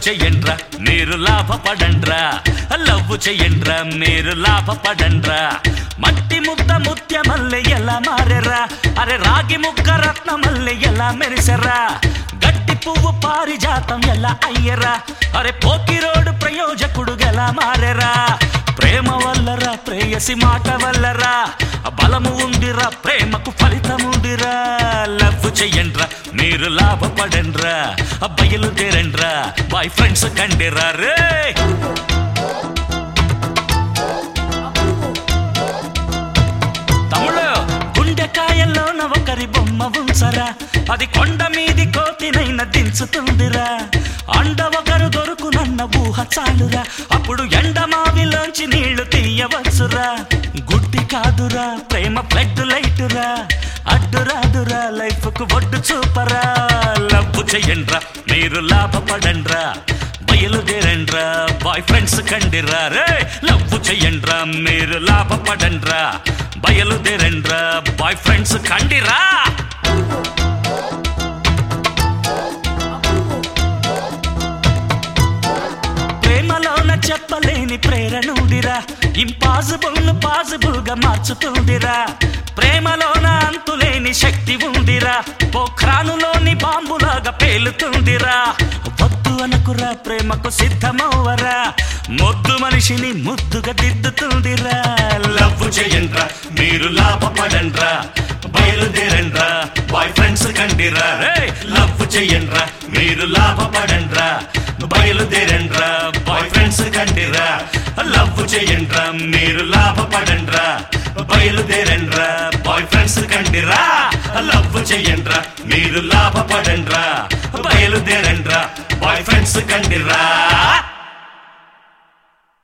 చెయ్యండ్రా మీరు లాభపడండ్రా లవ్వు చెయ్యండ్రా మీరు లాభపడండ్రా మట్టి ముద్ద ముత్య మల్లె ఎలా మారెరా అరే రాగి ముక్క రత్న మల్లె ఎలా మెరిసెరా గట్టి పువ్వు పారిజాతం ఎలా అయ్యరా అరే పోకిరోడు ప్రయోజకుడు ఎలా మారెరా ప్రేమ వల్లరా ప్రేయసి మాట వల్లరా బలము ఉందిరా ప్రేమకు ఫలితం ఉందిరా లవ్ చెయ్యండ్రా మీరు లాభపడండ్రా బయలుదేరండ్రా బాయ్ ఫ్రెండ్స్ కండిరా రే తమ్ముడు గుండెకాయల్లోన ఒకరి బొమ్మ ఉంచరా అది కొండ మీది కోతినైన దించుతుందిరా అండ ఒకరు దొరుకునన్న ఊహ చాలురా అప్పుడు ఎండమావిలోంచి నీళ్లు తీయవచ్చురా గుడ్డి కాదురా ప్రేమ ఫ్లడ్ లైటురా అడ్డు రాదురా లైఫ్ కు ఒడ్డు చూపరా లవ్ చెయ్యండ్రా మీరు లాభపడండ్రా బయలుదేరండ్రా బాయ్ ఫ్రెండ్స్ కండిరా రే లవ్ చెయ్యండ్రా మీరు లాభపడండ్రా బయలుదేరండ్రా బాయ్ ఫ్రెండ్స్ కండిరా ప్రేమలోన చెప్పలేని ప్రేరణుడిరా ఇంపాసిబుల్ పాసిబుల్ గా మార్చుతుందిరా ప్రేమలోన అంతులేని శక్తి ఉందిరా పోఖ్రానులోని బాంబులాగా పేలుతుందిరా వద్దు అనుకురా ప్రేమకు సిద్ధమవ్వరా మొద్దు మనిషిని ముద్దుగా దిద్దుతుందిరా లవ్ చేయండ్రా మీరు లాభపడండ్రా బయలుదేరండ్రా బాయ్ ఫ్రెండ్స్ కండిరా రే లవ్ చెయ్యండ్రా మీరు లాభపడండ్రా బయలుదేరండ్రా బాయ్ ఫ్రెండ్స్ కండిరా లవ్ చెయ్యండ్రా మీరు లాభపడండ్రా బయలుదేరండ్రా బాయ్ ఫ్రెండ్స్ కండిరా లవ్ చెయ్యండ్రా మీరు లాభపడండ్రా బయలుదేరండ్రా బాయ్ ఫ్రెండ్స్ కండిరా